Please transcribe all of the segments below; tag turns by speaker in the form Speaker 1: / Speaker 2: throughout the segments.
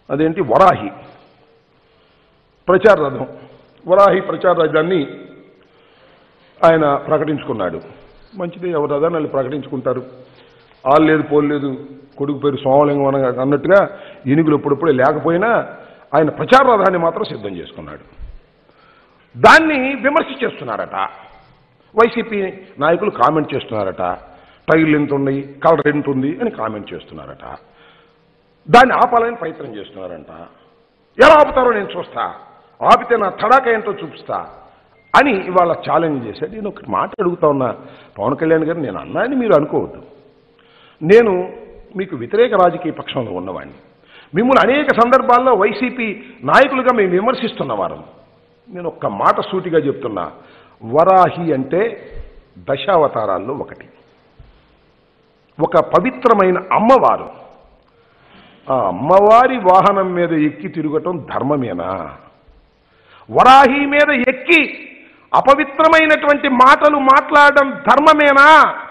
Speaker 1: అదేంటి వరాహి ప్రచార రథం వరాహి ప్రచార రథాన్ని ఆయన ప్రకటించుకున్నాడు మంచిది ఎవరు రథాన్ని వాళ్ళు ప్రకటించుకుంటారు ఆలు లేదు పోలు లేదు కొడుకు పేరు సోమలింగం అనగా అన్నట్టుగా ఏనుగులు ఎప్పుడప్పుడే లేకపోయినా ఆయన ప్రచార రథాన్ని మాత్రం సిద్ధం చేసుకున్నాడు దాన్ని విమర్శ చేస్తున్నారట వైసీపీ నాయకులు కామెంట్ చేస్తున్నారట టైర్లు ఎంత ఉన్నాయి కలర్ ఎంత ఉంది అని కామెంట్ చేస్తున్నారట దాన్ని ఆపాలని ప్రయత్నం చేస్తున్నారంట ఎలా ఆపుతారో నేను చూస్తా ఆపితే నా తడాక ఏంటో చూపిస్తా అని ఇవాళ ఛాలెంజ్ చేశాడు నేను ఒకటి మాట అడుగుతా ఉన్నా పవన్ కళ్యాణ్ గారు నేను అన్నా అని మీరు అనుకోవద్దు నేను మీకు వ్యతిరేక రాజకీయ పక్షంలో ఉన్నవాడిని మిమ్మల్ని అనేక సందర్భాల్లో వైసీపీ నాయకులుగా మేము విమర్శిస్తున్నవారు నేను ఒక్క మాట సూటిగా చెప్తున్నా వరాహి అంటే దశావతారాల్లో ఒకటి ఒక పవిత్రమైన అమ్మవారు ఆ అమ్మవారి వాహనం మీద ఎక్కి తిరగటం ధర్మమేనా వరాహి మీద ఎక్కి అపవిత్రమైనటువంటి మాటలు మాట్లాడడం ధర్మమేనా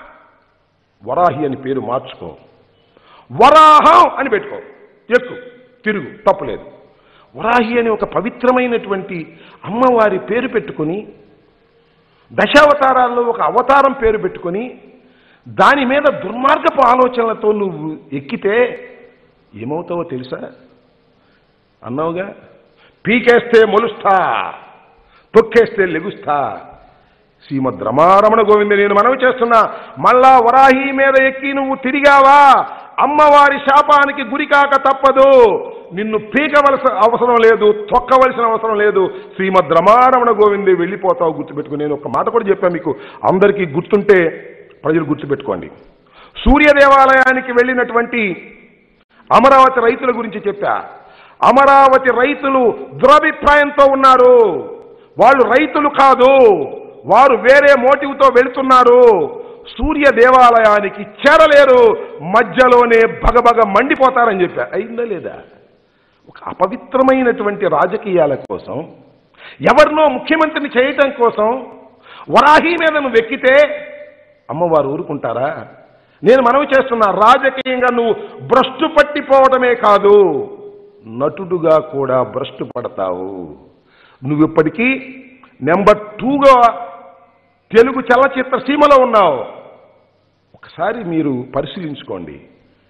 Speaker 1: వరాహి అని పేరు మార్చుకో వరాహం అని పెట్టుకో ఎక్కు తిరుగు తప్పులేదు వరాహి అని ఒక పవిత్రమైనటువంటి అమ్మవారి పేరు పెట్టుకొని దశావతారాల్లో ఒక అవతారం పేరు పెట్టుకొని దాని మీద దుర్మార్గపు ఆలోచనలతో నువ్వు ఎక్కితే ఏమవుతావో తెలుసా అన్నావుగా పీకేస్తే మొలుస్తా తొక్కేస్తే లెగుస్తా శ్రీమద్ రమారమణ గోవింద నేను మనవి చేస్తున్నా మళ్ళా వరాహి మీద ఎక్కి నువ్వు తిరిగావా అమ్మవారి శాపానికి గురికాక తప్పదు నిన్ను పీకవలసిన అవసరం లేదు తొక్కవలసిన అవసరం లేదు శ్రీమద్ రమారమణ గోవిందే వెళ్ళిపోతావు గుర్తుపెట్టుకుని నేను ఒక మాట కూడా చెప్పాను మీకు అందరికీ గుర్తుంటే ప్రజలు గుర్తుపెట్టుకోండి సూర్య దేవాలయానికి వెళ్ళినటువంటి అమరావతి రైతుల గురించి చెప్పా అమరావతి రైతులు దురభిప్రాయంతో ఉన్నారు వాళ్ళు రైతులు కాదు వారు వేరే మోటివ్తో వెళుతున్నారు సూర్య దేవాలయానికి చేరలేరు మధ్యలోనే భగభగ మండిపోతారని చెప్పా అయిందా లేదా ఒక అపవిత్రమైనటువంటి రాజకీయాల కోసం ఎవరినో ముఖ్యమంత్రిని చేయటం కోసం వరాహి మీద నువ్వు ఎక్కితే అమ్మవారు ఊరుకుంటారా నేను మనవి చేస్తున్నా రాజకీయంగా నువ్వు భ్రష్టు పట్టిపోవడమే కాదు నటుడుగా కూడా భ్రష్టు పడతావు నువ్వు ఇప్పటికీ నెంబర్ టూగా తెలుగు చలచిత్ర సీమలో ఉన్నావు ఒకసారి మీరు పరిశీలించుకోండి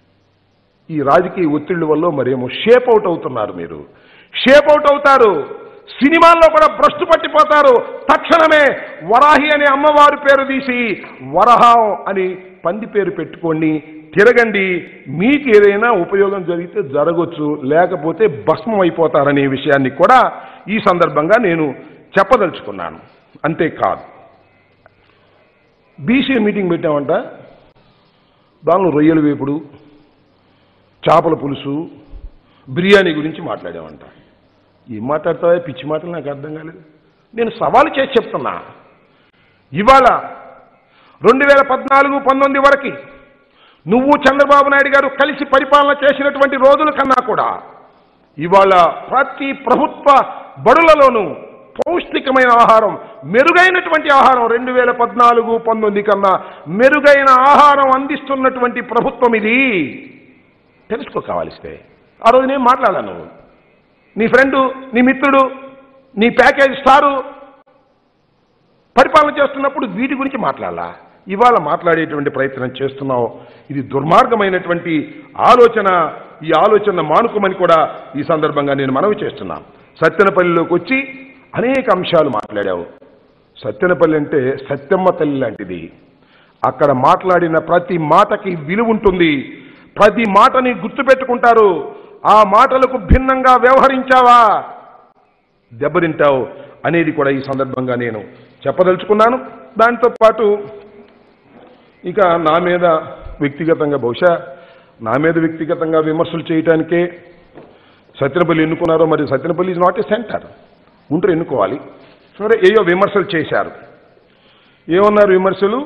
Speaker 1: ఈ రాజకీయ ఒత్తిళ్ల వల్ల మరేమో షేప్ అవుట్ అవుతున్నారు మీరు షేప్ అవుట్ అవుతారు సినిమాల్లో కూడా భ్రష్టు పట్టిపోతారు తక్షణమే వరాహి అనే అమ్మవారి పేరు తీసి వరహం అని పంది పేరు పెట్టుకోండి తిరగండి మీకు ఏదైనా ఉపయోగం జరిగితే జరగవచ్చు లేకపోతే భస్మం అయిపోతారనే విషయాన్ని కూడా ఈ సందర్భంగా నేను చెప్పదలుచుకున్నాను అంతేకాదు బీసీ మీటింగ్ పెట్టామంట దానిలో రొయ్యల వేపుడు చేపల పులుసు బిర్యానీ గురించి మాట్లాడామంట ఏం మాట్లాడతావా పిచ్చి మాటలు నాకు అర్థం కాలేదు నేను సవాలు చేసి చెప్తున్నా ఇవాళ రెండు వేల పద్నాలుగు పంతొమ్మిది వరకు నువ్వు చంద్రబాబు నాయుడు గారు కలిసి పరిపాలన చేసినటువంటి రోజుల కన్నా కూడా ఇవాళ ప్రతి ప్రభుత్వ బడులలోనూ పౌష్టికమైన ఆహారం మెరుగైనటువంటి ఆహారం రెండు వేల పద్నాలుగు పంతొమ్మిది కన్నా మెరుగైన ఆహారం అందిస్తున్నటువంటి ప్రభుత్వం ఇది తెలుసుకో కావాలిస్తే ఆ రోజు నేను మాట్లాడాను నువ్వు నీ ఫ్రెండు నీ మిత్రుడు నీ ప్యాకేజ్ స్టారు పరిపాలన చేస్తున్నప్పుడు వీటి గురించి మాట్లాడాలా ఇవాళ మాట్లాడేటువంటి ప్రయత్నం చేస్తున్నావు ఇది దుర్మార్గమైనటువంటి ఆలోచన ఈ ఆలోచన మానుకోమని కూడా ఈ సందర్భంగా నేను మనవి చేస్తున్నాను సత్యనపల్లిలోకి వచ్చి అనేక అంశాలు మాట్లాడావు సత్యనపల్లి అంటే సత్యమ్మ తల్లి లాంటిది అక్కడ మాట్లాడిన ప్రతి మాటకి విలువ ఉంటుంది ప్రతి మాటని గుర్తుపెట్టుకుంటారు ఆ మాటలకు భిన్నంగా వ్యవహరించావా దెబ్బతింటావు అనేది కూడా ఈ సందర్భంగా నేను చెప్పదలుచుకున్నాను దాంతో పాటు ఇక నా మీద వ్యక్తిగతంగా బహుశా నా మీద వ్యక్తిగతంగా విమర్శలు చేయటానికే సత్యనపల్లి ఎన్నుకున్నారో మరి Satyanapalli is not a centre Guntur ఎన్నుకోవాలి సరే ఏయో విమర్శలు చేశారు ఏమన్నారు విమర్శలు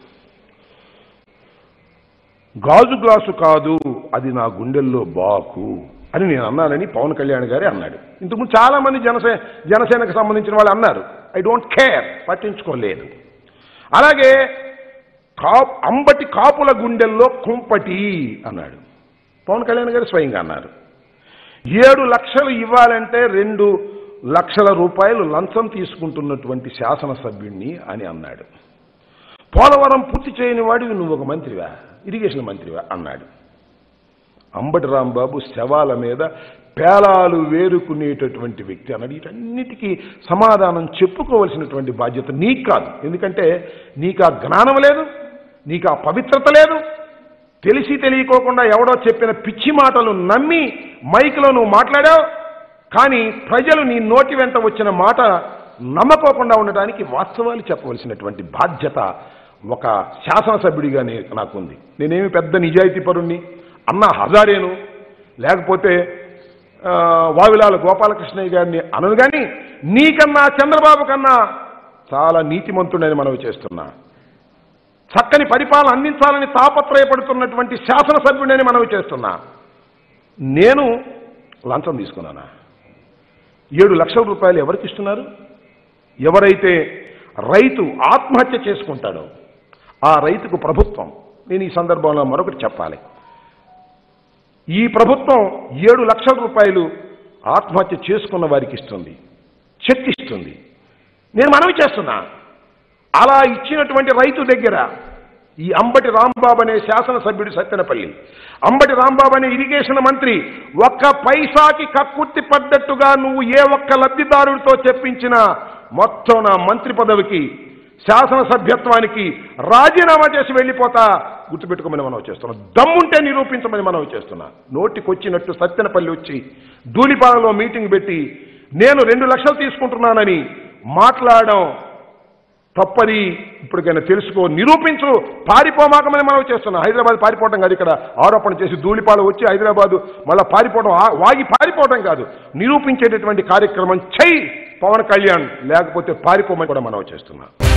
Speaker 1: గాజు గ్లాసు కాదు అది నా గుండెల్లో బాకు అని నేను అన్నానని పవన్ కళ్యాణ్ గారే అన్నాడు ఇంతకుముందు చాలా మంది జనసే జనసేనకు సంబంధించిన వాళ్ళు అన్నారు ఐ డోంట్ కేర్ పట్టించుకోలేదు అలాగే కా అంబటి కాపుల గుండెల్లో కుంపటి అన్నాడు పవన్ కళ్యాణ్ గారు స్వయంగా అన్నారు ఏడు లక్షలు ఇవ్వాలంటే రెండు లక్షల రూపాయలు లంచం తీసుకుంటున్నటువంటి శాసనసభ్యుణ్ణి అని అన్నాడు పోలవరం పూర్తి చేయని వాడివి నువ్వు ఒక మంత్రివా ఇరిగేషన్ మంత్రివా అన్నాడు అంబటి రాంబాబు శవాల మీద పేలాలు వేరుకునేటటువంటి వ్యక్తి అన్నాడు వీటన్నిటికీ సమాధానం చెప్పుకోవలసినటువంటి బాధ్యత నీకు కాదు ఎందుకంటే నీకు ఆ జ్ఞానం లేదు నీకు ఆ పవిత్రత లేదు తెలిసి తెలియకోకుండా ఎవడో చెప్పిన పిచ్చి మాటలు నమ్మి మైక్లో నువ్వు మాట్లాడావు కానీ ప్రజలు నీ నోటి వెంట వచ్చిన మాట నమ్మకోకుండా ఉండడానికి వాస్తవాలు చెప్పవలసినటువంటి బాధ్యత ఒక శాసనసభ్యుడిగా నే- నాకుంది నేనేమి పెద్ద నిజాయితీ పరుణ్ణి అన్నా హజారేను లేకపోతే ఆ, వావిలాల గోపాలకృష్ణయ్య గారిని అనను కానీ నీకన్నా చంద్రబాబు కన్నా చాలా నీతిమంతుడని మనవి చేస్తున్నా చక్కని పరిపాలన అందించాలని తాపత్రయపడుతున్నటువంటి శాసనసభ్యుడని మనవి చేస్తున్నా నేను లంచం తీసుకున్నానా ఏడు లక్షల రూపాయలు ఎవరికి ఇస్తున్నారు ఎవరైతే రైతు ఆత్మహత్య చేసుకుంటాడో ఆ రైతుకు ప్రభుత్వం నేను ఈ సందర్భంలో మరొకటి చెప్పాలి ఈ ప్రభుత్వం ఏడు లక్షల రూపాయలు ఆత్మహత్య చేసుకున్న వారికి ఇస్తుంది చెక్ ఇస్తుంది నేను మనవి చేస్తున్నా అలా ఇచ్చినటువంటి రైతు దగ్గర ఈ అంబటి రాంబాబు అనే శాసనసభ్యుడు సత్యనపల్లి అంబటి రాంబాబు అనే ఇరిగేషన్ మంత్రి ఒక్క పైసాకి కక్కుర్తి పడ్డట్టుగా నువ్వు ఏ ఒక్క లబ్ధిదారుడితో చెప్పించినా మొత్తం నా మంత్రి పదవికి శాసనసభ్యత్వానికి రాజీనామా చేసి వెళ్ళిపోతా గుర్తుపెట్టుకోమని మనం చేస్తున్నాం దమ్ముంటే నిరూపించమని మనం చేస్తున్నా నోటికొచ్చినట్టు సత్యనపల్లి వచ్చి ధూళిపాలలో మీటింగ్ పెట్టి నేను రెండు లక్షలు తీసుకుంటున్నానని మాట్లాడడం తప్పది ఇప్పటికైనా తెలుసుకో నిరూపించు పారిపోమాకమని మనం చేస్తున్నాం హైదరాబాద్ పారిపోవటం కాదు ఇక్కడ ఆరోపణ చేసి ధూళిపాలు వచ్చి హైదరాబాద్ మళ్ళీ పారిపోవడం ఆ- వాగి పారిపోవటం కాదు నిరూపించేటటువంటి కార్యక్రమం చెయ్యి పవన్ కళ్యాణ్ లేకపోతే పారిపోమని కూడా మనం చేస్తున్నాం